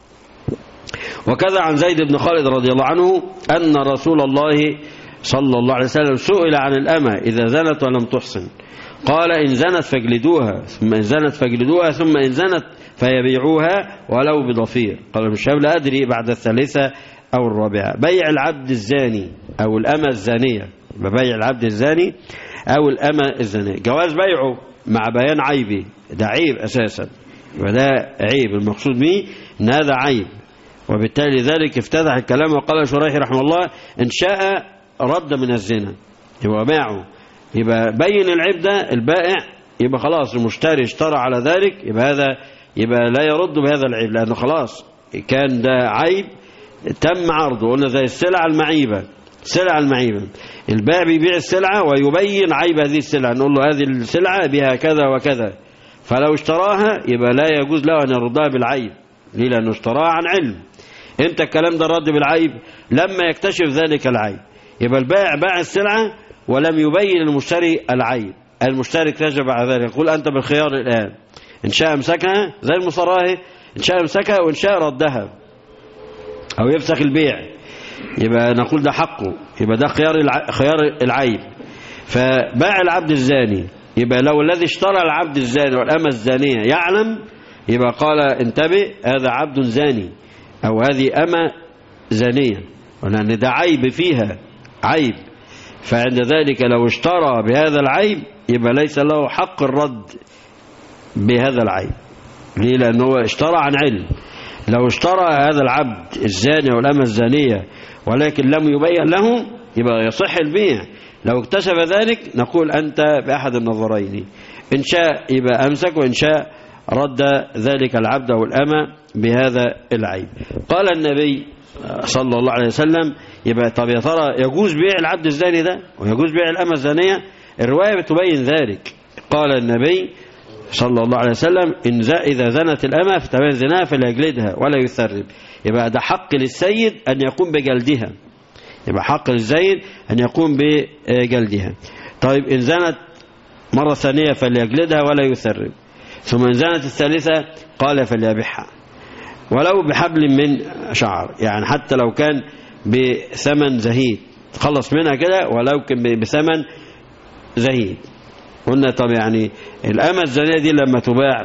وكذا عن زيد بن خالد رضي الله عنه أن رسول الله صلى الله عليه وسلم سئل عن الأمة إذا زنت ولم تحصن قال إن زنت فاجلدوها ثم إن زنت فاجلدوها ثم إن زنت فيبيعوها ولو بضفير قال ابن الشهاب لا أدري بعد الثالثة أو الرابعة بيع العبد الزاني أو الأمة الزانية بيع العبد الزاني أو الأمة الزانية جواز بيعه مع بيان عيبه ده عيب أساسا وده عيب المقصود به ان هذا عيب وبالتالي ذلك افتتح الكلام وقال شريح رحمه الله إن شاء رد من الزنا يبقى باعه يبقى بين العيب ده البائع يبقى خلاص المشتري اشترى على ذلك يبقى هذا يبقى لا يرد بهذا العيب لأنه خلاص كان ده عيب تم عرضه قلنا زي السلعة المعيبة السلعة المعيبة البائع بيبيع السلعة ويبين عيب هذه السلعة نقول له هذه السلعة بها كذا وكذا فلو اشتراها يبقى لا يجوز له أن يردها بالعيب ليه لأنه اشتراها عن علم امتى الكلام ده رد بالعيب لما يكتشف ذلك العيب يبقى البائع باع السلعة ولم يبين المشتري العيب المشتري اكتشف بعد ذلك يقول أنت بالخيار الآن إن شاء امسكها زي المصراه إن شاء امسكها وإن شاء ردها أو يفسخ البيع يبقى نقول ده حقه يبقى ده خيار الع... خيار العيب فباع العبد الزاني يبقى لو الذي اشترى العبد الزاني والأمة الزانية يعلم يبقى قال انتبه هذا عبد زاني أو هذه أمة زانية لأن ده عيب فيها عيب فعند ذلك لو اشترى بهذا العيب يبقى ليس له حق الرد بهذا العيب ليه لأنه هو اشترى عن علم لو اشترى هذا العبد الزاني والأمة الزانية ولكن لم يبين له يبقى يصح البيع لو اكتشف ذلك نقول أنت بأحد النظرين إن شاء يبقى أمسك وإن شاء رد ذلك العبد أو الأمة بهذا العيب قال النبي صلى الله عليه وسلم يبقى طب يا ترى يجوز بيع العبد الزاني ده ويجوز بيع الأمة الزانية الرواية بتبين ذلك قال النبي صلى الله عليه وسلم إن إذا زنت الأمة فتبين زناها فليجلدها ولا يثرب يبقى ده حق للسيد أن يقوم بجلدها يبقى حق للزيد أن يقوم بجلدها طيب إن زنت مرة ثانية فليجلدها ولا يثرب ثم إن زنت الثالثة قال فليبيعها ولو بحبل من شعر يعني حتى لو كان بثمن زهيد تخلص منها كده ولو كان بثمن زهيد قلنا طب يعني الأمة الزانية دي لما تباع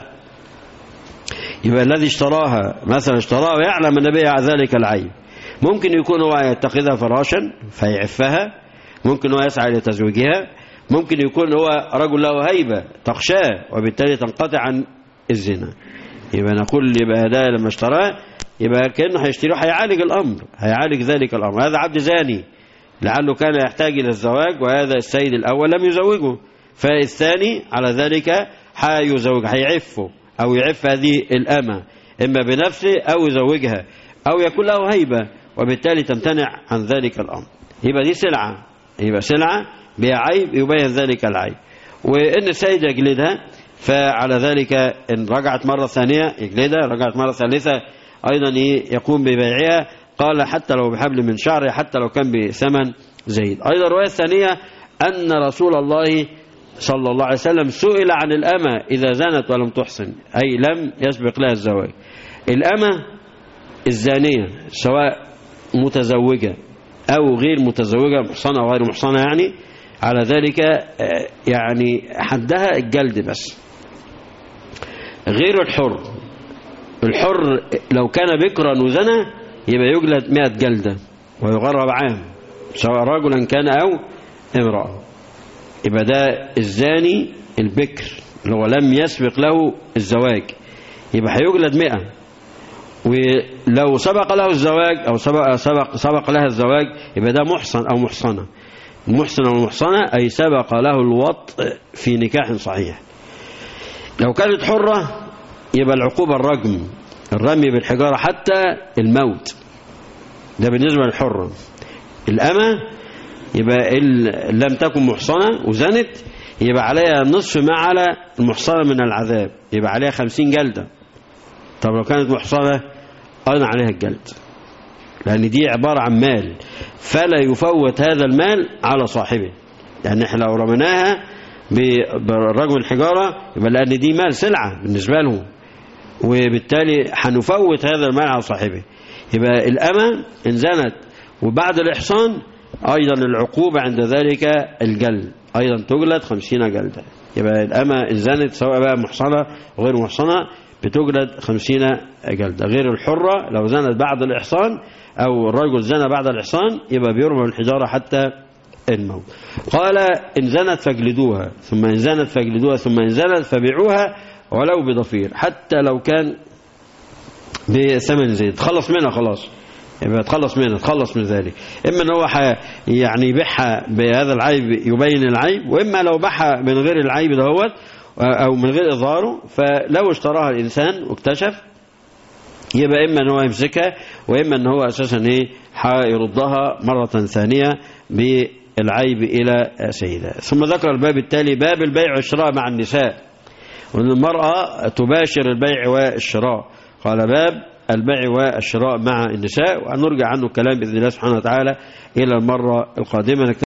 يبقى الذي اشتراها مثلا اشتراها ويعلم أن بيع ذلك العيب ممكن يكون هو يتخذها فراشا فيعفها ممكن هو يسعى لتزويجها ممكن يكون هو رجل له هيبة تخشاه وبالتالي تنقطع عن الزنا يبقى نقول يبقى ده لما اشتراه يبقى كأنه هيشتريه هيعالج الأمر هيعالج ذلك الأمر هذا عبد زاني لعله كان يحتاج إلى الزواج وهذا السيد الأول لم يزوجه فالثاني على ذلك هيزوج هيعفه أو يعف هذه الأمة إما بنفسه أو يزوجها أو يكون له هيبة وبالتالي تمتنع عن ذلك الأمر يبقى دي سلعة يبقى سلعة بعيب يبين ذلك العيب وإن السيد يجلدها فعلى ذلك إن رجعت مرة ثانية يجلدها رجعت مرة ثالثة أيضا يقوم ببيعها قال حتى لو بحبل من شعر حتى لو كان بثمن زيد أيضا الرواية الثانية أن رسول الله صلى الله عليه وسلم سئل عن الأمة إذا زنت ولم تحصن أي لم يسبق لها الزواج الأمة الزانية سواء متزوجة أو غير متزوجة محصنة أو غير محصنة يعني على ذلك يعني حدها الجلد بس غير الحر الحر لو كان بكرا وزنى يبقى يجلد مئة جلدة ويغرب عام سواء رجلا كان أو امرأة يبقى ده الزاني البكر اللي هو لم يسبق له الزواج يبقى هيجلد مئة ولو سبق له الزواج أو سبق, سبق, سبق لها الزواج يبقى ده محصن أو محصنة المحصن أو المحصنة أي سبق له الوطء في نكاح صحيح لو كانت حرة يبقى العقوبة الرجم الرمي بالحجارة حتى الموت ده بالنسبة للحرة الأمة يبقى إن لم تكن محصنة وزنت يبقى عليها نصف ما على المحصنة من العذاب يبقى عليها خمسين جلدة طب لو كانت محصنة أيضا عليها الجلد لأن دي عبارة عن مال فلا يفوت هذا المال على صاحبه يعني احنا لو رميناها برجم الحجارة يبقى لأن دي مال سلعة بالنسبة لهم وبالتالي هنفوت هذا المال على صاحبه يبقى الأمة إن زنت وبعد الإحصان أيضا العقوبة عند ذلك الجلد أيضا تجلد خمسين جلدة يبقى الأمة إن زنت سواء بقى محصنة وغير محصنة بتجلد خمسين جلدة غير الحرة لو زنت بعد الإحصان أو الرجل زنى بعد الإحصان يبقى بيرمى بالحجارة حتى الموت قال إن زنت فاجلدوها ثم إن زنت فاجلدوها ثم إن زنت فبيعوها ولو بضفير حتى لو كان بثمن زيت تخلص منها خلاص يبقى تخلص منها تخلص من ذلك إما أن هو يعني يبيعها بهذا العيب يبين العيب وإما لو باعها من غير العيب دهوت أو من غير إظهاره فلو اشتراها الإنسان واكتشف يبقى إما أن هو يمسكها وإما أن هو أساسا إيه هيردها مرة ثانية بالعيب إلى سيدها ثم ذكر الباب التالي باب البيع والشراء مع النساء وأن المرأة تباشر البيع والشراء قال باب البيع والشراء مع النساء وأن نرجع عنه الكلام بإذن الله سبحانه وتعالى إلى المرة القادمة